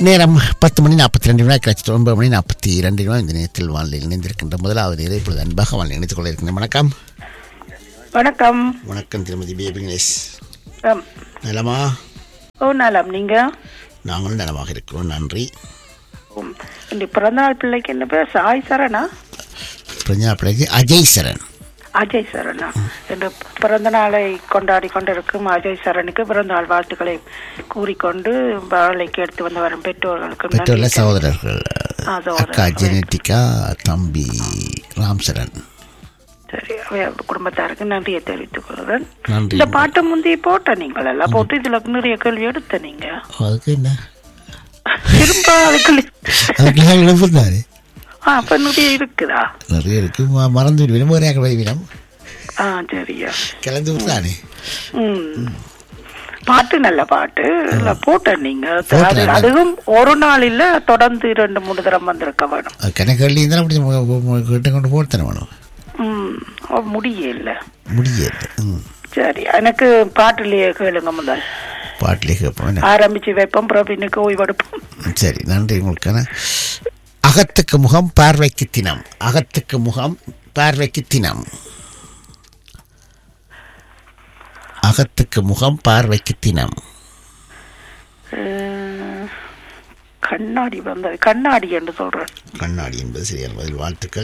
நேரம் பத்து மணி நாற்பத்தி ரெண்டு வினா கிடைச்சது ஒன்பது மணி நாற்பத்தி இரண்டு வினா இந்த நேரத்தில் வானிலையில் இணைந்திருக்கின்ற முதலாவது நேரம் இப்பொழுது அன்பாக வானிலை இணைத்துக் கொள்ள இருக்கின்ற வணக்கம் வணக்கம் வணக்கம் திருமதி பேபி கணேஷ் ஆம். நலமா ஓ நலம் நீங்க நாங்களும் நலமாக இருக்கிறோம் நன்றி உம், இந்த பிறந்தநாள் பிள்ளைக்கு என்ன பேர் சாய் சரணா பிரஞ்சா பிள்ளைக்கு அஜய் சரண் அஜய் சரணா இந்த பிறந்த நாளை கொண்டாடி கொண்டிருக்கும் அஜய் சரணுக்கு பிறந்தநாள் வாழ்த்துக்களை கூறிக்கொண்டு வாழைக்கு எடுத்து வந்து வரும் பெற்றோர்களுக்கு பெற்றோர்ல நன்றி. சகோதரர்கள் ஆ, சகோதரர்கள். அக்கா ஜெனட்டிகா தம்பி ராம் சரண் சரி அவை குடும்பத்தாருக்கு நன்றியை தெரிவித்துக் கொள்கிறேன் நன்றி இந்த பாட்டை முந்தைய போட்ட நீங்கள் எல்லாம் போட்டு இதுல நிறைய கேள்வி எடுத்த நீங்க அதுக்கு என்ன திரும்ப அதுக்கு அதுக்கு எழுப்பிருந்தாரு ஆ, அப்ப நிறைய இருக்குதா நிறைய இருக்கு ம- மறந்து விடுவோம் ஒரே விடம் ஆ சரியா கிளந்து விட்டானே ம். பாட்டு நல்ல பாட்டு இல்ல போட்ட நீங்க போட்டேன். அது- அதுவும் ஒரு நாள் இல்ல தொடர்ந்து ரெண்டு மூணு தரம் வந்திருக்க வேணும் கணக்கு இருந்தாலும் அப்படி மு- மு- மு- கிட்ட கொண்டு போட்டு வேணும் ம் அவ முடிய இல்ல முடியாது ம் சரி எனக்கு பாட்டுலயே கேளுங்க முதல் பாட்டிலே கேட்போம் என்ன? ஆரம்பிச்சு வைப்போம் பிரபினுக்கு ஓய்வெடுப்போம் சரி நன்றி உங்களுக்கான அகத்துக்கு முகம் பார்வைக்கு தினம் அகத்துக்கு முகம் பார்வைக்கு தினம் அகத்துக்கு முகம் பார்வைக்கு தினம் அஹ், கண்ணாடி வந்தது கண்ணாடி என்று சொல்றேன் கண்ணாடி என்பது சரியான பதில் வாழ்த்துக்கள்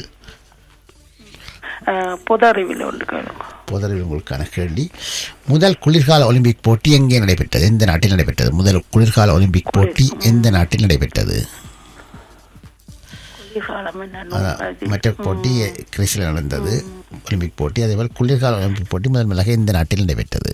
அஹ், புதறிவில் ஒன்று கேளுங்க புதரில் உங்களுக்கான கேள்வி முதல் குளிர்கால ஒலிம்பிக் போட்டி எங்கே நடைபெற்றது எந்த நாட்டில் நடைபெற்றது முதல் குளிர்கால ஒலிம்பிக் போட்டி எந்த நாட்டில் நடைபெற்றது குளிர்காலம் என்ன அதான், நோக்கம்? மற்ற போட்டி கிரீஸில் நடந்தது ஒலிம்பிக் போட்டி அதேபோல் குளிர்கால ஒலிம்பிக் போட்டி முதல் முதலாக எந்த நாட்டில் நடைபெற்றது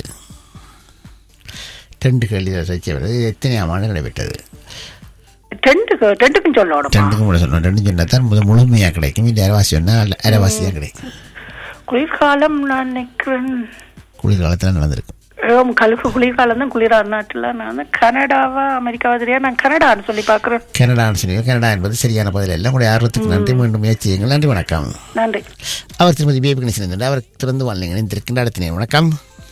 ரெண்டு கேள்வி சர்ச்சை எத்தனையாம் ஆண்டு நடைபெற்றது டென்ட்டுக்கு டென்ட்டுக்கும் சொல்லணும் ரெண்டுக்கும் கூட சொல்லணும் ரெண்டு சொன்னால் தான் முதல் முழுமையாக கிடைக்கும் இந்த அரைவாசி சொன்னால் அரைவாசியாக கிடைக்கும் குளிர்காலம் நான் நினைக்கிறேன் குளிர்காலத்தில் நடந்திருக்கும் ஏம், கழுப்பு குளிர்காலம் தான் குளிரான நாட்டில் நான் வந்து கனடாவா அமெரிக்காவா தெரியா நான் கனடான்னு சொல்லி பார்க்குறேன் கனடான்னு சொன்னீங்க கனடா என்பது சரியான பதில் எல்லாம் உங்களுடைய ஆர்வத்துக்கு நன்றி மீண்டும் முயற்சி செய்யுங்கள் நன்றி வணக்கம் நன்றி அவர் திருமதி பேபி கணேசன் இருந்தார். அவர் திறந்து வாழ்ந்தீங்க இணைந்திருக்கின்ற அடுத்த நேரம் வணக்கம்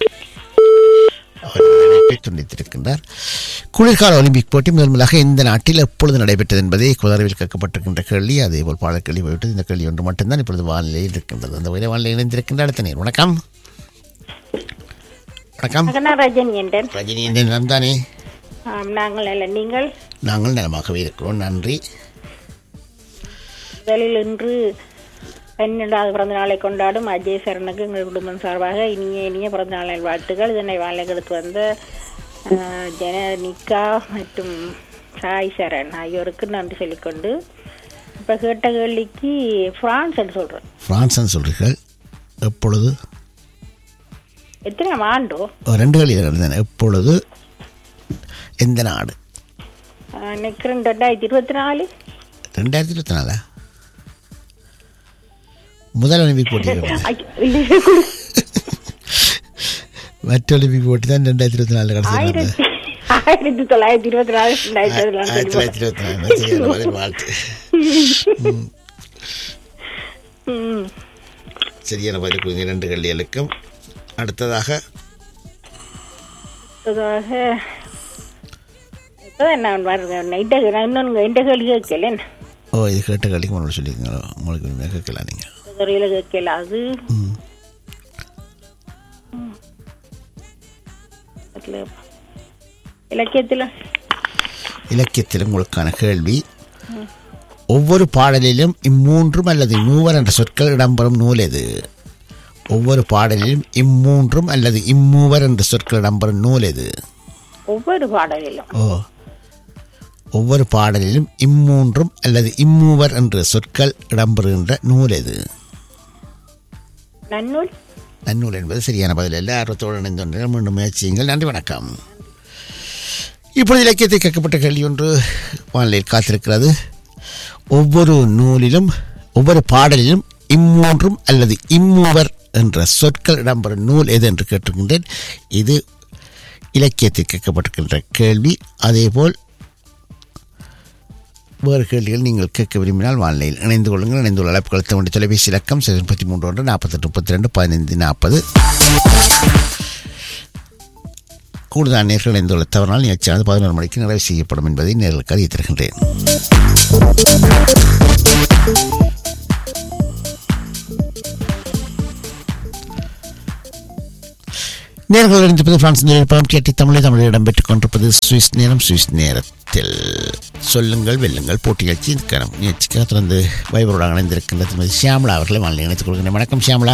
அவர் இணைப்பை துண்டித்திருக்கின்றார் குளிர்கால ஒலிம்பிக் போட்டி முதல் முதலாக இந்த நாட்டில் எப்பொழுது நடைபெற்றது என்பதை குதரவில் கேட்கப்பட்டிருக்கின்ற கேள்வி அதேபோல் பாடல் கேள்வி போய்விட்டு இந்த கேள்வி ஒன்று மட்டும்தான் இப்பொழுது வானிலையில் இருக்கின்றது அந்த வகையில் வானிலை இணைந்திருக்கின்ற அடுத்த நேரம் வணக்கம் வணக்கம் ரஜினி என்றேன் ரஜினி இந்த நிலம் தானே ஆம், நாங்கள் அல்ல நீங்கள் நாங்கள் நலமாகவே இருக்கிறோம் நன்றி முதலில் இன்று பன்னெண்டாவது பிறந்த நாளை கொண்டாடும் அஜய் சரணுக்கு எங்கள் குடும்பம் சார்பாக இனிய இனிய பிறந்த நாள் வாழ்த்துக்கள் இதனை வாழைக்கு எடுத்து வந்த அஹ், ஜெனனிகா மற்றும் சாய் சரண் ஆகியோருக்கு நன்றி சொல்லிக்கொண்டு இப்போ கேட்ட கேள்விக்கு பிரான்ஸ் என்று சொல்கிறேன் பிரான்ஸ்ன்னு சொல்கிறீர்கள் எப்பொழுது எத்தனை ஆண்டோ ரெண்டு கேள்வி இருந்தன எப்பொழுது எந்த நாடு அஹ், நினைக்கிறேன் ரெண்டாயிரத்தி இருபத்தி நாலு ரெண்டாயிரத்தி இருபத்தி நாலா முதல் ஒலிம்பிக் போட்டி இருந்தது. ஐயோ, இல்லையே, குடு. மற்ற ஒலிம்பிக் போட்டி தான் ரெண்டாயிரத்தி இருபத்தி நாலு கடைசி நடந்தது ஆயிரத்தி ஆயிரத்தி தொள்ளாயிரத்தி இருபத்தி நாலு ரெண்டாயிரத்தி ஆயிரத்தி பதினாலு தொள்ளாயிரத்தி இருபத்தி நாலு சரியான பதில் வாழ்த்து ம் சரியான பதில் கொடுங்க இரண்டு கல்விகளுக்கும் அடுத்ததாக அடுத்ததாக இப்போதான் நான் வருவேன் நைட்டை நான் இன்னொன்று எந்த கேள்வி கேட்கல ஓ இது கேட்ட கல்விக்கு முன்னாடி சொல்லியிருக்கீங்களோ உங்களுக்கு உண்மையாக கேட்கலாம் நீங்கள் துறையில் கேட்கல அது ம் அதுல இலக்கியத்தில் இலக்கியத்தில் உங்களுக்கான கேள்வி ஒவ்வொரு பாடலிலும் இம்மூன்றும் அல்லது மூவர் என்ற சொற்கள் இடம்பெறும் நூல் எது ஒவ்வொரு பாடலிலும் இம்மூன்றும் அல்லது இம்மூவர் என்ற சொற்கள் இடம்பெறும் நூல் எது ஒவ்வொரு பாடலிலும் ஓ ஒவ்வொரு பாடலிலும் இம்மூன்றும் அல்லது இம்மூவர் என்ற சொற்கள் இடம்பெறுகின்ற நூல் எது நன்னூல் நன்னூல் என்பது சரியான பதில் அல்ல ஆர்வத்தோடு இணைந்து மீண்டும் முயற்சியுங்கள் நன்றி வணக்கம் இப்பொழுது இலக்கியத்தை கேட்கப்பட்ட கேள்வி ஒன்று வானிலையில் காத்திருக்கிறது ஒவ்வொரு நூலிலும் ஒவ்வொரு பாடலிலும் இம்மூன்றும் அல்லது இம்மூவர் என்ற சொற்கள் இடம்பெறும் நூல் எது என்று கேட்டிருக்கின்றேன் இது இலக்கியத்தில் கேட்கப்பட்டிருக்கின்ற கேள்வி அதேபோல் வேறு கேள்விகள் நீங்கள் கேட்க விரும்பினால் வானிலையில் இணைந்து கொள்ளுங்கள் இணைந்துள்ள அழைப்புகள் தவணை தொலைபேசி இலக்கம் முப்பத்தி மூன்று ஒன்று நாற்பத்தெட்டு முப்பத்தி ரெண்டு பதினைந்து நாற்பது கூடுதல் நேர்கள் இணைந்துள்ள தவறால் நிகழ்ச்சியானது பதினோரு மணிக்கு நிறைவு செய்யப்படும் என்பதை நேர்களுக்கு அறிவித் தருகின்றேன் நேர்கள் இருந்திருப்பது பிரான்ஸ் நிலைப்பம் கேட்டி தமிழை தமிழில் இடம்பெற்றுக் கொண்டிருப்பது சுவிஸ் நேரம் சுவிஸ் நேரத்தில் சொல்லுங்கள் வெல்லுங்கள் போட்டி நிகழ்ச்சி இந்த நிகழ்ச்சிக்காக தொடர்ந்து வைபரோடாக இணைந்திருக்கின்ற திருமதி ஷியாமலா அவர்களை வாழ்ந்து இணைத்துக் கொள்கிறேன் வணக்கம் ஷியாமலா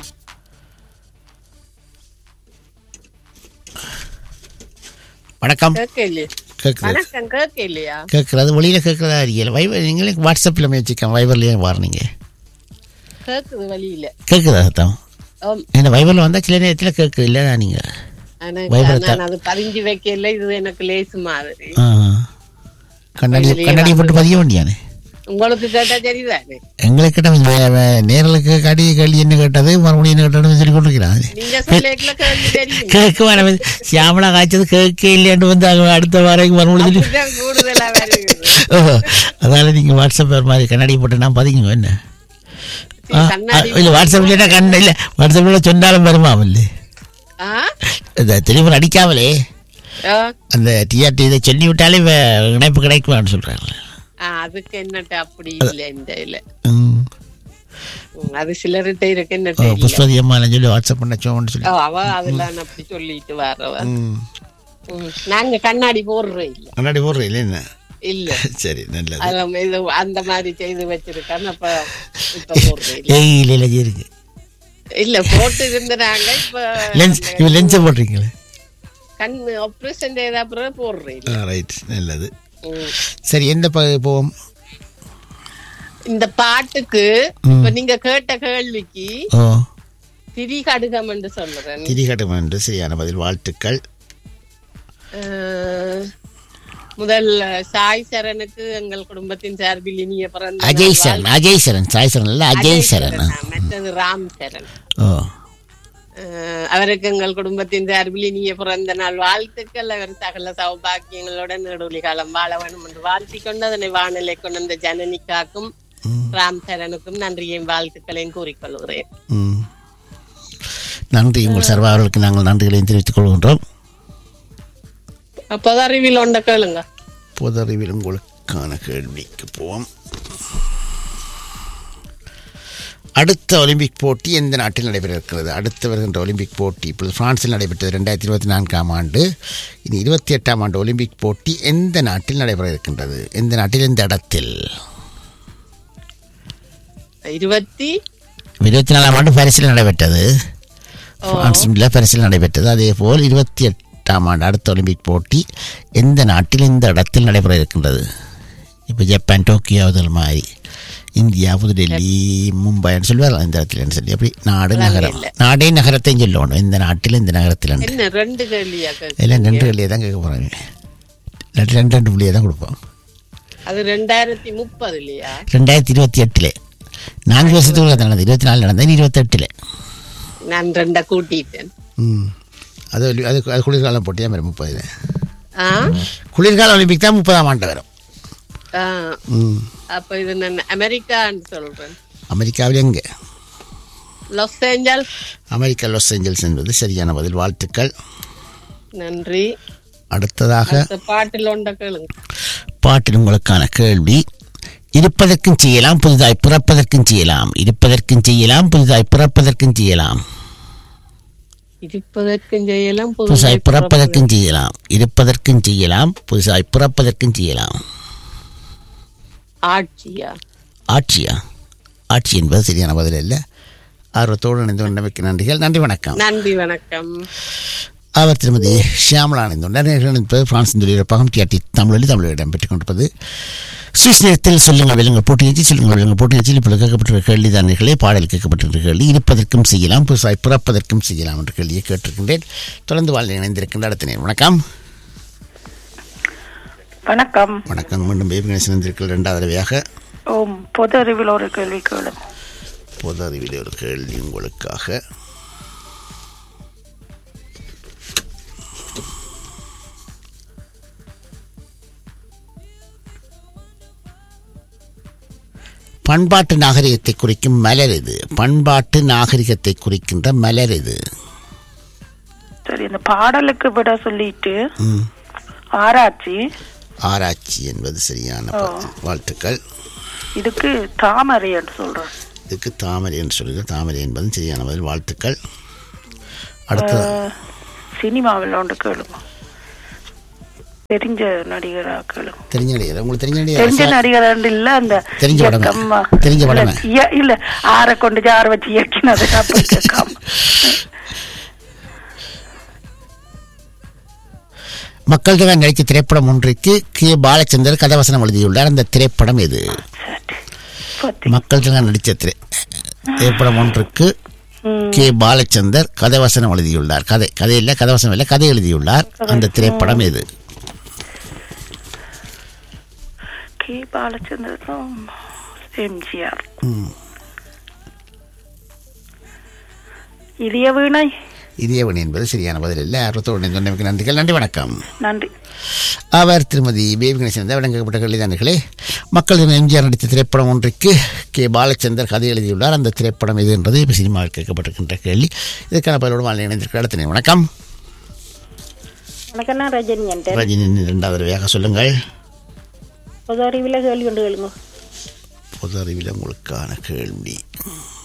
வணக்கம் கேட்கலையே கேட்குறது வணக்கம் கேட்கலையா கேட்குறது வெளியில் கேட்குறதா அறியல வைபர் நீங்களே வாட்ஸ்அப்பில் முயற்சிக்க வைபர்லேயே வாரீங்க கேக்குது வழியில கேட்குதா சத்தம் ஆம். என்ன வைபரில் வந்தால் சில நேரத்தில் கேட்குது இல்லைடா நீங்கள் ஆனா வைபர் நான் அது பதிஞ்சு வைக்கல இது எனக்கு லேசு மாதிரி ஆ கண்ணாடி வெளியிலே கண்ணாடி போட்டு பதிய வேண்டியானே உங்களுக்கு கேட்டா சரிதானே எங்களுக்கு கேட்ட நேரலுக்கு கடி கேள்வி என்ன கேட்டது மறுபடியும் என்ன கேட்டது சொல்லி கொண்டிருக்கிறான் நீங்க சொல்லிக்கல கேள்வி தெரியும் கேட்க வேணாம் சியாமலா காய்ச்சது கேட்க இல்லையாண்டு வந்து அவங்க அடுத்த வாரம் மறுபடியும் சொல்லி அப்படிதான் கூடுதலா வருகிறது ஓஹோ அதால நீங்கள் வாட்ஸ்அப் வேறு மாதிரி கண்ணாடி போட்டு நான் பதிங்க என்ன ஆ, கண்ணாடி இல்லை வாட்ஸ்அப் இல்லைன்னா கண்ண இல்லை வாட்ஸ்அப்பில் சொன்னாலும் வருமா இல்லை ஆ? இந்த டெலிஃபோன் அடிக்காமலே ஆ, அந்த டிஆர்டி இதை சொல்லி விட்டாலே வே- இணைப்பு கிடைக்குமான்னு சொல்கிறாங்க ஆ, அதுக்கு என்னட்ட அப்படி இல்ல இந்த இல்ல ம் ம், அது சிலர்கிட்ட இருக்கு ஓ, என்னட்ட இல்ல புஷ்பதி அம்மா சொல்லி வாட்ஸ்அப் பண்ண சோன்னு சொல்லி ஓ, அவ அதெல்லாம் அப்படி சொல்லிட்டு வரவ ம் ம், நாங்க கண்ணாடி போடுறோம் இல்ல கண்ணாடி போடுறேன் இல்லை என்ன இல்ல சரி நல்லது அது இது அந்த மாதிரி செய்து வச்சிருக்கான்னு அப்ப இப்ப போடுறோம் இல்ல. ஏய் இல்லை இல்லை இருக்கு இல்ல போட்டு இருந்தாங்க இப்ப லென்ஸ் இவன் லென்ஸை போடுறீங்களே கண் ஆப்ரேஷன் செய்த அப்புறம் போடுறேன் ஆ ரைட் நல்லது ம். சரி எந்த ப போவோம் இந்த பாட்டுக்கு இப்ப நீங்க கேட்ட கேள்விக்கு ஓ திரிகடுகம் என்று சொல்றேன் திரிகட்டம் என்று சரியான பதில் வாழ்த்துக்கள் அஹ், முதல் சாய் சரணுக்கு எங்கள் குடும்பத்தின் சார்பில் இனிய பிறந்த அஜய் நாள் சரண் அஜய் சரண் சாய் சரண் இல்லை அஜய் சரண் வாழ்த்து. மற்றது ராம் சரண் ஓ அஹ், அவருக்கு எங்கள் குடும்பத்தின் சார்பில் இனிய பிறந்த நாள் வாழ்த்துக்கள் அவர் சகல சௌபாக்கியங்களுடன் நெடுவலி காலம் வாழ வேண்டும் என்று வாழ்த்திக் கொண்டு அதனை வானிலை கொண்டு வந்த ஜனனிக்காக்கும் ராம் சரணுக்கும் நன்றியையும் வாழ்த்துக்களையும் கூறிக்கொள்கிறேன் ம் நன்றி உங்கள் சர்வா அவர்களுக்கு நாங்கள் நன்றிகளையும் தெரிவித்துக் கொள்கின்றோம் அப்போதான் அறிவில் ஒண்ட கேளுங்க பொது அறிவில் உங்களுக்கான கேள்விக்கு போவோம் அடுத்த ஒலிம்பிக் போட்டி எந்த நாட்டில் நடைபெற இருக்கிறது அடுத்து வருகின்ற ஒலிம்பிக் போட்டி இப்பொழுது பிரான்சில் நடைபெற்றது ரெண்டாயிரத்தி இருபத்தி நான்காம் ஆண்டு இனி இருபத்தி எட்டாம் ஆண்டு ஒலிம்பிக் போட்டி எந்த நாட்டில் நடைபெற இருக்கின்றது எந்த நாட்டில் எந்த இடத்தில் இருபத்தி இருபத்தி நாலாம் ஆண்டு பாரிஸில் நடைபெற்றது பிரான்சில் பாரிஸில் நடைபெற்றது அதே போல் இருபத்தி எட்டாம் ஆண்டு அடுத்த ஒலிம்பிக் போட்டி எந்த நாட்டில் எந்த இடத்தில் நடைபெற இருக்கின்றது இப்போ ஜப்பான் டோக்கியோ அதில் மாதிரி இந்தியா புதுடெல்லி மும்பைன்னு சொல்லுவார்கள் இந்த இடத்துல சொல்லி அப்படி நாடு நகரம் நாடே நகரத்தையும் சொல்லணும் இந்த நாட்டில் இந்த நகரத்தில் என்ன ரெண்டு கேள்வியா கேக்கு? இல்லை ரெண்டு வெளியே தான் கேட்க போகிறாங்க ரெண்டு ரெண்டு ரெண்டு புள்ளியே தான் கொடுப்போம் அது ரெண்டாயிரத்தி முப்பது இல்லையா ரெண்டாயிரத்தி இருபத்தி எட்டில் நான்கு வருஷத்துக்குள்ள தான் நடந்தது இருபத்தி நாலு நடந்தது இருபத்தெட்டில் நான் ரெண்ட கூட்டிட்டேன் ம் அது ஒலி- அது அது குளிர்காலம் போட்டியாக வரும் முப்பது ஆ? குளிர்கால ஒலிம்பிக் தான் முப்பதாம் ஆண்டு வரும் ஆ, ம் அப்ப இது நான் அமெரிக்கான்னு சொல்றேன் அமெரிக்காவில் எங்கே லாஸ் ஏஞ்சல்ஸ் அமெரிக்கா லாஸ் ஏஞ்சல்ஸ் என்பது சரியான பதில் வாழ்த்துக்கள் நன்றி அடுத்ததாக இந்த பாட்டில் ஒண்ட கேளுங்க பாட்டில் உங்களுக்கான கேள்வி இருப்பதற்கும் செய்யலாம் புதிதாய் பிறப்பதற்கும் செய்யலாம் இருப்பதற்கும் செய்யலாம் புதிதாய் பிறப்பதற்கும் செய்யலாம் இருப்பதற்கும் செய்யலாம் புதுசாய் பிறப்பதற்கும் செய்யலாம் இருப்பதற்கும் செய்யலாம் புதுசாய் பிறப்பதற்கும் செய்யலாம் ஆட்சியா ஆட்சியா ஆட்சி என்பது சரியான பதில் இல்லை ஆர்வத்தோடு இணைந்து கொண்டமைக்கு நன்றிகள் நன்றி வணக்கம் நன்றி வணக்கம் அவர் திருமதி ஷியாமலா இணைந்துள்ளார் என்பது பிரான்ஸ் தொழிலப்பகம் டிஆர்டி தமிழில் தமிழில் இடம்பெற்றுக் கொண்டிருப்பது சுவிஸ் நேரத்தில் சொல்லுங்கள் வெல்லுங்கள் போட்டி நிகழ்ச்சி சொல்லுங்கள் வெல்லுங்கள் போட்டி நிகழ்ச்சியில் இப்பொழுது கேட்கப்பட்ட கேள்வி தானர்களே பாடல் கேட்கப்பட்டிருக்கிற கேள்வி இருப்பதற்கும் செய்யலாம் புதுசாய் பிறப்பதற்கும் செய்யலாம் என்ற கேள்வியை கேட்டிருக்கின்றேன் தொடர்ந்து வாழ்ந்து இணைந்திருக்கின்ற அடுத்த நேரம் வணக்கம் வணக்கம் வணக்கம் மீண்டும் பேபி கணேசன் இணைந்திருக்கிற இரண்டாவது தடவையாக ஓம் பொது அறிவில் ஒரு கேள்வி கேளு பொது அறிவில் ஒரு கேள்வி உங்களுக்காக பண்பாட்டு நாகரிகத்தை குறிக்கும் மலர் இது பண்பாட்டு நாகரிகத்தை குறிக்கின்ற மலர் இது சரி இந்த பாடலுக்கு விட சொல்லிட்டு ம் ஆராய்ச்சி ஆராய்ச்சி என்பது சரியான பதில். வாழ்த்துக்கள் இதுக்கு தாமரை என்று சொல்றேன் இதுக்கு தாமரை என்று சொல்லுங்கள் தாமரை என்பதும் சரியான பதில் வாழ்த்துக்கள் அடுத்து அஹ், சினிமாவில் ஒன்று கேளுங்க தெரிஞ்ச நடிகரா கேளுங்க தெரிஞ்ச நடிகர் உங்களுக்கு தெரிஞ்ச தெரிஞ்ச நடிகர் நடிகர் இல்ல அந்த தெரிஞ்ச படமே. இயக்கம்மா. தெரிஞ்ச படமே. இல்ல, இய- இல்ல ஆற கொண்டு யார வச்சு இயக்கினது அப்படி கேட்காம மக்கள் தொகை நடித்த திரைப்படம் ஒன்றுக்கு கே பாலச்சந்தர் கதவசனம் எழுதியுள்ளார் அந்த திரைப்படம் எது சரி. பத்தி. மக்கள் தொகை நடித்த திரை திரைப்படம் ஒன்றுக்கு ம், கே பாலச்சந்தர் கதவசனம் எழுதியுள்ளார் கதை கதை இல்லை கதவசனம் இல்லை கதை எழுதியுள்ளார் அந்த திரைப்படம் எது கே பாலச்சந்திரனும் எம்ஜிஆர் ம். இதய வீணை இதயவன் என்பது சரியான பதில் இல்லை ஆர்வத்தோடு சொன்னமைக்கு நன்றிகள் நன்றி வணக்கம் நன்றி அவர் திருமதி பேபி கணேசன் வழங்கப்பட்ட கல்விதானிகளே மக்கள் தின எம்ஜிஆர் நடித்த திரைப்படம் ஒன்றுக்கு கே பாலச்சந்தர் கதை எழுதியுள்ளார் அந்த திரைப்படம் எது என்பது இப்போ சினிமாவில் கேட்கப்பட்டிருக்கின்ற கேள்வி இதற்கான பதிலோடு வாழ் இணைந்திருக்கிற அடுத்த வணக்கம் வணக்கம் நான் ரஜினி என்கிட்ட ரஜினி இரண்டாவது தடவையாக சொல்லுங்கள் பொது அறிவில் கேள்வி கொண்டு கேளுங்க பொது அறிவில் உங்களுக்கான கேள்வி